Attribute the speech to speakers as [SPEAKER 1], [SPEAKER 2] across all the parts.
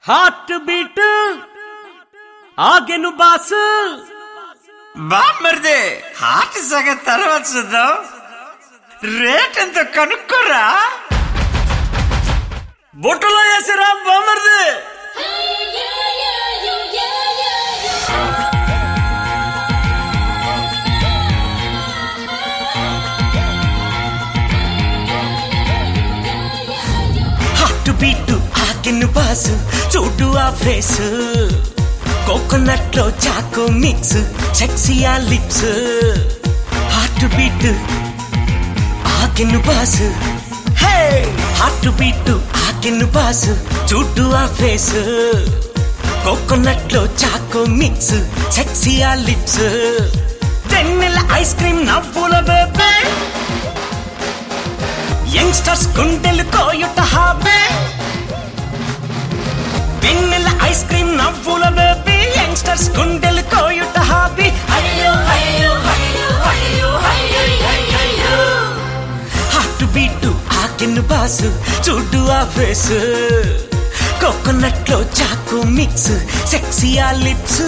[SPEAKER 1] heart beat ఆగెను boss
[SPEAKER 2] బామ్మర్ది heart సగం తర్వాత చూద్దాం రేట్ ఎంత కనుక్కోరా
[SPEAKER 1] బుట్టలో వేసిరా బామర్ది హార్ట్ బీట్ ఆగెను బాస్ చూడు ఆ ఫేస్ కోకోనట్ లో చాకో మిక్స్ సెక్సీయా లిప్స్ హార్ట్ బీట్ ఆగెను బాస్ హే హార్ట్ బీట్ ఆగెను బాస్ చూడు ఆ ఫేస్ కోకోనట్ లో చాకో మిక్స్ సెక్సీయా లిప్స్ వెన్నెల ఐస్ క్రీమ్ నవ్వుల బేబే యంగ్స్టర్స్ గుండెలు కోయుట హాబే వెన్నెల ఐస్ క్రీమ్ నవ్వుల బేబీ యంగ్స్టర్స్ గుండెలు కోయుట హాబీ అయ్యో అయ్యో అయ్యో అయ్యో అయ్యో అయ్యో హార్ట్ బీట్ ఆకెన్ను బాసు చూడు ఆ ఫేస్ కోకోనట్ లో చాకు మిక్స్ సెక్సీయా లిప్స్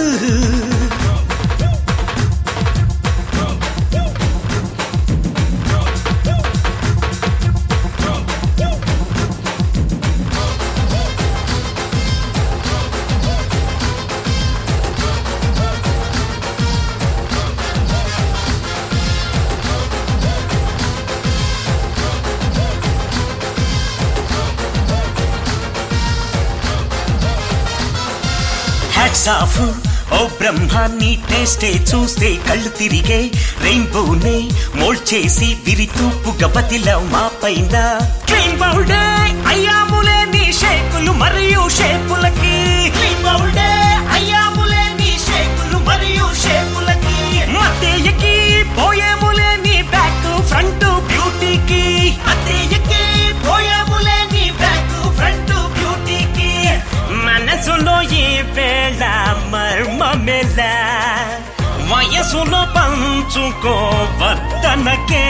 [SPEAKER 1] హ్యాట్స్ ఆఫ్ ఓ బ్రహ్మాన్ని టేస్టే చూస్తే కళ్ళు తిరిగే రెయిన్బోనే మోల్డ్ చేసి విరితూపుగా బతిలా మా పైన క్లీన్ బౌల్డే అయ్యాములే నీ షేపులు మరియు షేపులకి క్లీన్ బౌల్డే అయ్యాములే నీ షేపులు మరియు షేపులకి మధ్యకి పోయేములే నీ బ్యాక్ ఫ్రంట్ బ్యూటీకి మధ్యకి పోయేములే నీ బ్యాక్ ఫ్రంట్ బ్యూటీకి మనసులో ఏ వేళ మర్మమెల వయసులో పంచుకోవద్దనకే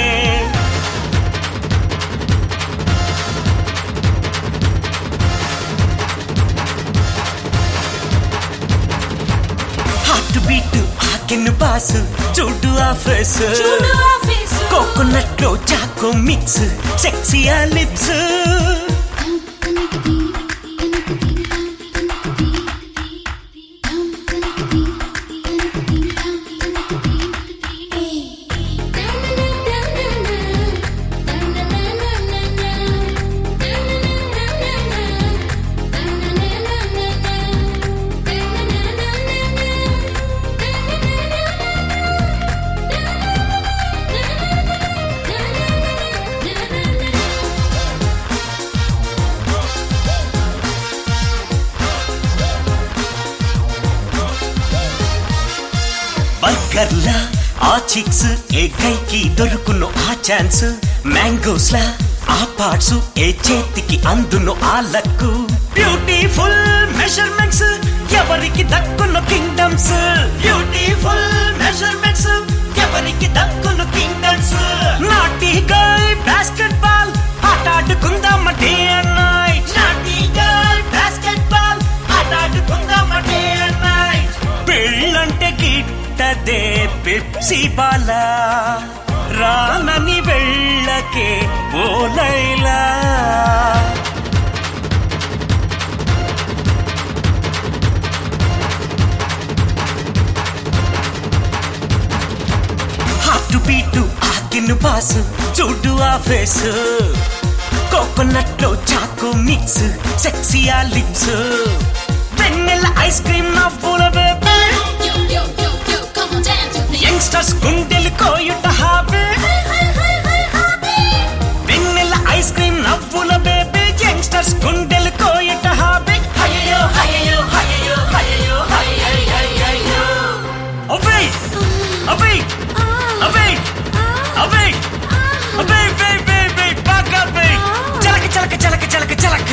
[SPEAKER 1] హార్ట్ బీట్ ఆకెన్ను బాస్ చూడు ఆ ఫేస్ కోకోనట్ లో చాకో మిక్స్ సెక్సీయా లిప్స్ బర్గర్లా ఆ చిక్స్ ఏ కైకి దొరుకును ఆ ఛాన్స్ మ్యాంగోస్ లా ఆ పార్ట్స్ ఏ చేతికి అందును ఆ లక్కు బ్యూటిఫుల్ మెజర్మెంట్స్ ఎవరికి దక్కును కింగ్డమ్స్ బ్యూటిఫుల్ మెజర్మెంట్స్ ఎవరికి దక్కును కింగ్డమ్స్ నాటి గై బాస్కెట్ బాల్ ఆట ఆడుకుందాం డే అండ్ నైట్ నాటి గై బాస్కెట్ బాల్ ఆట ఆడుకుందాం డే అండ్ నైట్ పెళ్ళంటే గిట్టదే పెప్సి బాల రానని వెళ్ళకే ఓ లైలా హార్ట్ బీట్ ఆకిను బాస్ చూడు ఆ ఫేస్ కోకోనట్ లో చాకు మిక్స్ సెక్సీయా లిప్స్ వెన్నెల ఐస్ క్రీమ్ నవ్వుల బేబీ యంగ్స్టర్స్ గుండెలు కోయుట హాబీ వెన్నెల ఐస్ క్రీమ్ నవ్వుల బేబీ యంగ్స్టర్స్ గుండెలు కోయుట హాబీ అయ్యో అయ్యో అయ్యో అయ్యో అయ్యో అవే అవే అవే అవే అవే వే వే వే బాగా వే చలక చలక చలక చలక చలక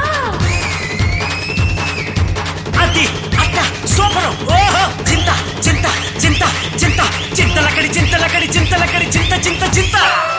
[SPEAKER 1] అది అట్ట సూపరు ఓహో చింత చింత చింత చింత చింతలకడి చింతలకడి చింతలకడి చింత చింత చింత